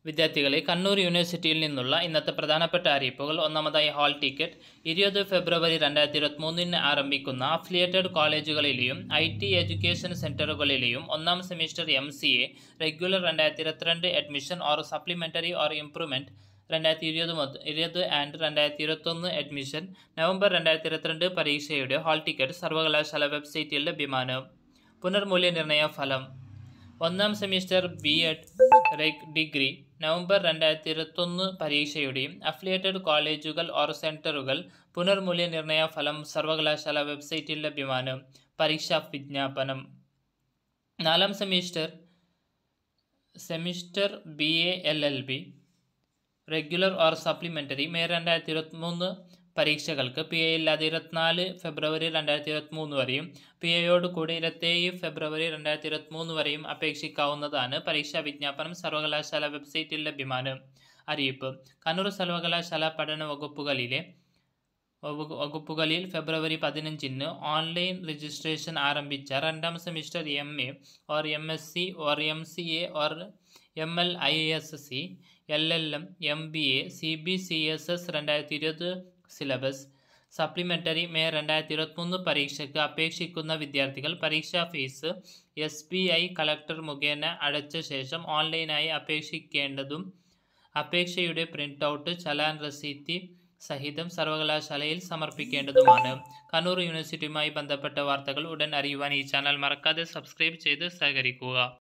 വിദ്യാർത്ഥികളെ കണ്ണൂർ യൂണിവേഴ്സിറ്റിയിൽ നിന്നുള്ള ഇന്നത്തെ പ്രധാനപ്പെട്ട അറിയിപ്പുകൾ ഒന്നാമതായി ഹാൾ ടിക്കറ്റ് ഇരുപത് ഫെബ്രുവരി രണ്ടായിരത്തി ഇരുപത്തി മൂന്നിന് ആരംഭിക്കുന്ന അഫിലിയേറ്റഡ് കോളേജുകളിലെയും ഐ ടി എഡ്യൂക്കേഷൻ സെൻറ്ററുകളിലെയും ഒന്നാം semester M C A regular രണ്ടായിരത്തി ഇരുപത്തിരണ്ട് admission or supplementary or improvement രണ്ടായിരത്തി ഇരുപത് മുതൽ ഇരുപത് ആൻഡ് രണ്ടായിരത്തി ഇരുപത്തൊന്ന് അഡ്മിഷൻ നവംബർ രണ്ടായിരത്തി ഇരുപത്തിരണ്ട് പരീക്ഷയുടെ ഹാൾ ടിക്കറ്റ് സർവകലാശാല വെബ്സൈറ്റിൽ ലഭ്യമാണ് പുനർമൂല്യനിർണ്ണയ ഫലം ഒന്നാം semester B Ed reg degree November രണ്ടായിരത്തി ഇരുപത്തൊന്ന് പരീക്ഷയുടെയും അഫിലിയേറ്റഡ് കോളേജുകൾ ഓർ സെൻറ്ററുകൾ പുനർമൂല്യനിർണ്ണയ ഫലം സർവകലാശാല വെബ്സൈറ്റിൽ ലഭ്യമാണ് പരീക്ഷാ വിജ്ഞാപനം നാലാം semester semester B A L L B regular or supplementary May രണ്ടായിരത്തി ഇരുപത്തി മൂന്ന് പരീക്ഷകൾക്ക് പി എ ഇല്ലാതെ ഇരുപത്തിനാല് ഫെബ്രുവരി രണ്ടായിരത്തി ഇരുപത്തി മൂന്ന് വരെയും പി എയോട് കൂടി ഇരുപത്തേഴ് ഫെബ്രുവരി രണ്ടായിരത്തി ഇരുപത്തി മൂന്ന് വരെയും അപേക്ഷിക്കാവുന്നതാണ് പരീക്ഷാ വിജ്ഞാപനം സർവകലാശാല വെബ്സൈറ്റിൽ ലഭ്യമാണ് അറിയിപ്പ് കണ്ണൂർ സർവകലാശാല പഠന വകുപ്പുകളിലെ വകു- വകുപ്പുകളിൽ ഫെബ്രുവരി പതിനഞ്ചിന് ഓൺലൈൻ രജിസ്ട്രേഷൻ ആരംഭിച്ച രണ്ടാം semester M A or M S C or M C A or M L I S C L L M M B A C B C S S രണ്ടായിരത്തി ഇരുപത് സിലബസ് സപ്ലിമെൻ്ററി മെയ് രണ്ടായിരത്തി ഇരുപത്തിമൂന്ന് പരീക്ഷയ്ക്ക് അപേക്ഷിക്കുന്ന വിദ്യാർത്ഥികൾ പരീക്ഷാ fees S B I collector മുഖേന അടച്ച ശേഷം ഓൺലൈനായി അപേക്ഷിക്കേണ്ടതും അപേക്ഷയുടെ പ്രിൻ്റ് ഔട്ട് ചലാൻ റസീത്തി സഹിതം സർവകലാശാലയിൽ സമർപ്പിക്കേണ്ടതുമാണ് കണ്ണൂർ യൂണിവേഴ്സിറ്റിയുമായി ബന്ധപ്പെട്ട വാർത്തകൾ ഉടൻ അറിയുവാൻ ഈ ചാനൽ മറക്കാതെ സബ്സ്ക്രൈബ് ചെയ്ത് സഹകരിക്കുക